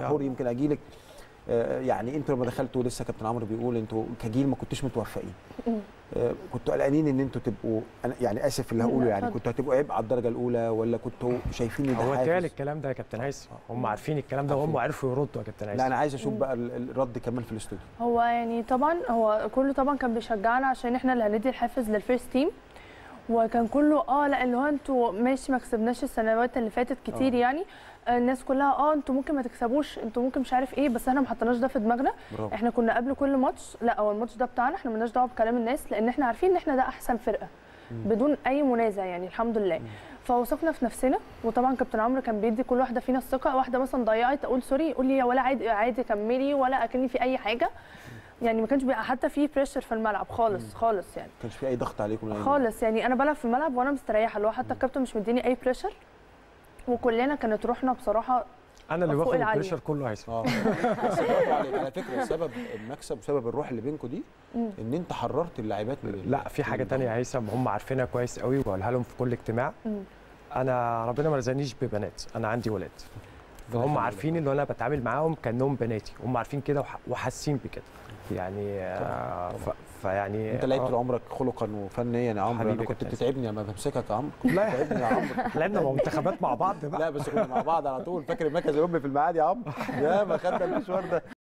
حور يمكن اجي لك آه، يعني انتوا لما دخلتوا لسه كابتن عمرو بيقول انتوا كجيل ما كنتوش متوفقين آه، كنتوا قلقانين ان انتوا تبقوا أنا يعني اسف في اللي هقوله لا، يعني اتفضل. كنتوا هتبقوا عبء على الدرجه الاولى ولا كنتوا شايفين ان ده هو اتقال حافز الكلام ده يا كابتن هيثم هم عارفين الكلام ده وهم عرفوا يردوا يا كابتن لا هيثم انا عايز اشوف بقى ال- الرد كمان في الاستوديو هو يعني طبعا هو كله طبعا كان بيشجعنا عشان احنا اللي هندي الحافز للفيرست تيم وكان كله اه لا اللي هو انتوا ماشي ما كسبناش السنوات اللي فاتت كتير آه. يعني آه، الناس كلها اه انتوا ممكن ما تكسبوش انتوا ممكن مش عارف ايه بس احنا ما حطيناش ده في دماغنا برافو احنا كنا قبل كل ماتش لا هو الماتش ده بتاعنا احنا مالناش دعوه بكلام الناس لان احنا عارفين ان احنا ده احسن فرقه بدون اي منازع يعني الحمد لله فوثقنا في نفسنا وطبعا كابتن عمرو كان بيدي كل واحده فينا الثقه واحده مثلا ضيعت اقول سوري يقول لي ولا عادي عادي كملي ولا اكني في اي حاجه يعني ما كانش بيبقى حتى في بريشر في الملعب خالص خالص يعني ما كانش في اي ضغط عليكم من أي نوع. خالص يعني انا بلعب في الملعب وانا مستريحه اللي هو حتى الكابتن مش مديني اي بريشر وكلنا كانت روحنا بصراحه انا اللي فوق باخد العالية. البريشر كله هيثم اه بس برافو عليك على فكره سبب المكسب وسبب الروح اللي بينكم دي مم. ان انت حررت اللاعبات من ال- لا في حاجه من تانية يا هيثم هم عارفينها كويس قوي وبقولها لهم في كل اجتماع مم. انا ربنا ما رزقنيش ببنات انا عندي ولاد فهم يخليك. عارفين ان انا بتعامل معاهم كانهم بناتي هم عارفين كده وح- وحاسين بكده يعني آه، ف- فيعني انت لعبت طول آه، عمرك خلقا وفنيا يا عمرو حبيبي انا كنت كابتن. بتتعبني لما بمسكك يا عمرو كنت لا. بتتعبني يا عمرو لعبنا منتخبات مع بعض بقى لا بس كنا مع بعض على طول فاكر المركز الأولمبي في المعادي يا عمرو يا ما خدنا المشوار ده